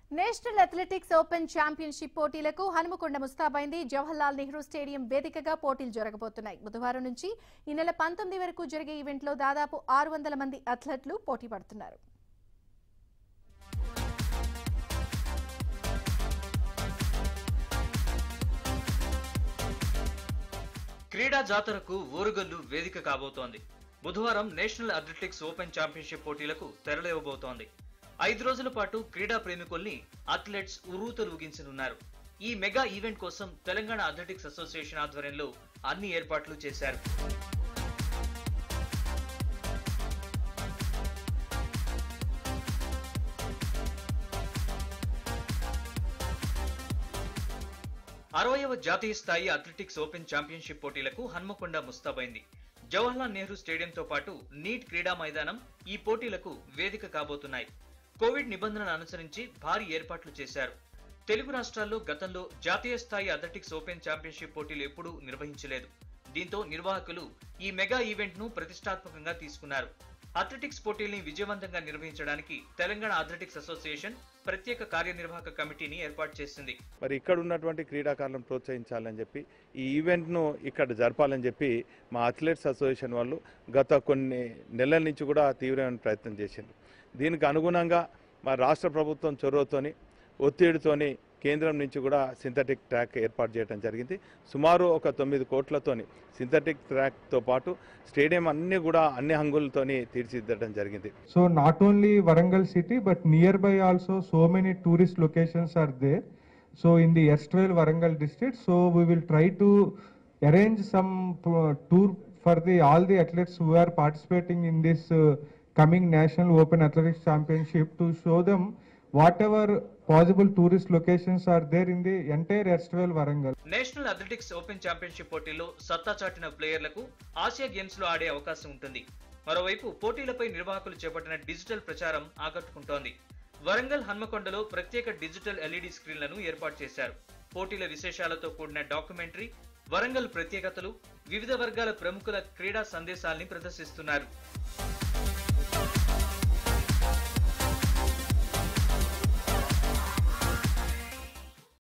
National athletics open championship పోటీలకు హనుమకొండ ముస్తాబైంది Jawaharlal Nehru stadium వేదికగా పోటీలు జరగబోతున్నాయి బుధవారం నుంచి ఈ నెల పంతొమ్మిది వరకు జరిగే ఈవెంట్లో దాదాపు ఆరు వందల మంది అథ్లెట్లు పోటీ పడుతున్నారు క్రీడా జాతరకు ఓరుగల్లు వేదిక కాబోతోంది బుధవారం నేషనల్ అథ్లెటిక్స్ ఓపెన్ ఛాంపియన్షిప్ పోటీలకు తెరలేవబోతోంది ఐదు రోజుల పాటు క్రీడా ప్రేమికుల్ని అథ్లెట్స్ ఉరూతలూగించనున్నారు ఈ మెగా ఈవెంట్ కోసం తెలంగాణ అథ్లెటిక్స్ అసోసియేషన్ ఆధ్వర్యంలో అన్ని ఏర్పాట్లు చేశారు అరవయవ జాతీయ స్థాయి అథ్లెటిక్స్ ఓపెన్ ఛాంపియన్షిప్ పోటీలకు హన్మకొండ ముస్తాబైంది జవహర్లాల్ నెహ్రూ స్టేడియంతో పాటు నీట్ క్రీడా మైదానం ఈ పోటీలకు వేదిక కాబోతున్నాయి కోవిడ్ నిబంధనలు అనుసరించి భారీ ఏర్పాట్లు చేశారు తెలుగు రాష్ట్రాల్లో గతంలో జాతీయ స్థాయి అథ్లెటిక్స్ ఓపెన్ ఛాంపియన్షిప్ పోటీలు ఎప్పుడూ నిర్వహించలేదు దీంతో నిర్వాహకులు ఈ మెగా ఈవెంట్ ను ప్రతిష్టాత్మకంగా తీసుకున్నారు అథ్లెటిక్స్ పోటీల్ని విజయవంతంగా నిర్వహించడానికి తెలంగాణ అథ్లెటిక్స్ అసోసియేషన్ ప్రత్యేక కార్యనిర్వాహక కమిటీని ఏర్పాటు చేసింది మరి ఇక్కడ ఉన్నటువంటి క్రీడాకారులను ప్రోత్సహించాలని చెప్పి ఈ ఈవెంట్ను ఇక్కడ జరపాలని చెప్పి మా అథ్లెట్స్ అసోసియేషన్ వాళ్ళు గత కొన్ని నెలల నుంచి కూడా తీవ్రమైన ప్రయత్నం చేసింది దీనికి అనుగుణంగా మా రాష్ట్ర ప్రభుత్వం చొరవతోని ఒత్తిడితోని కేంద్రం నుంచి కూడా సింథటిక్ ట్రాక్ ఏర్పాటు చేయడం జరిగింది సుమారు ఒక తొమ్మిది కోట్లతోని సింథటిక్ ట్రాక్తో పాటు స్టేడియం అన్ని కూడా అన్ని హంగులతోని తీర్చిదిద్దడం జరిగింది So not only Varangal city, but nearby also so many tourist locations are there. So in the erstwhile Varangal district, so we will try to arrange some uh, tour for the all the athletes who are participating in this uh, coming National Open Athletics Championship to show them whatever possible tourist locations are there in the entire erstwhile Varangal. National athletics open championship పోటీల్లో సత్తా చాటిన ప్లేయర్లకు Asia games లో ఆడే అవకాశం ఉంటుంది మరోవైపు పోటీలపై నిర్వాహకులు చేపట్టిన డిజిటల్ ప్రచారం ఆకట్టుకుంటోంది వరంగల్ హన్మకొండలో ప్రత్యేక డిజిటల్ ఎల్ఈడి స్క్రీన్లను ఏర్పాటు చేశారు పోటీల విశేషాలతో కూడిన డాక్యుమెంటరీ వరంగల్ ప్రత్యేకతలు వివిధ వర్గాల ప్రముఖుల క్రీడా సందేశాల్ని ప్రదర్శిస్తున్నారు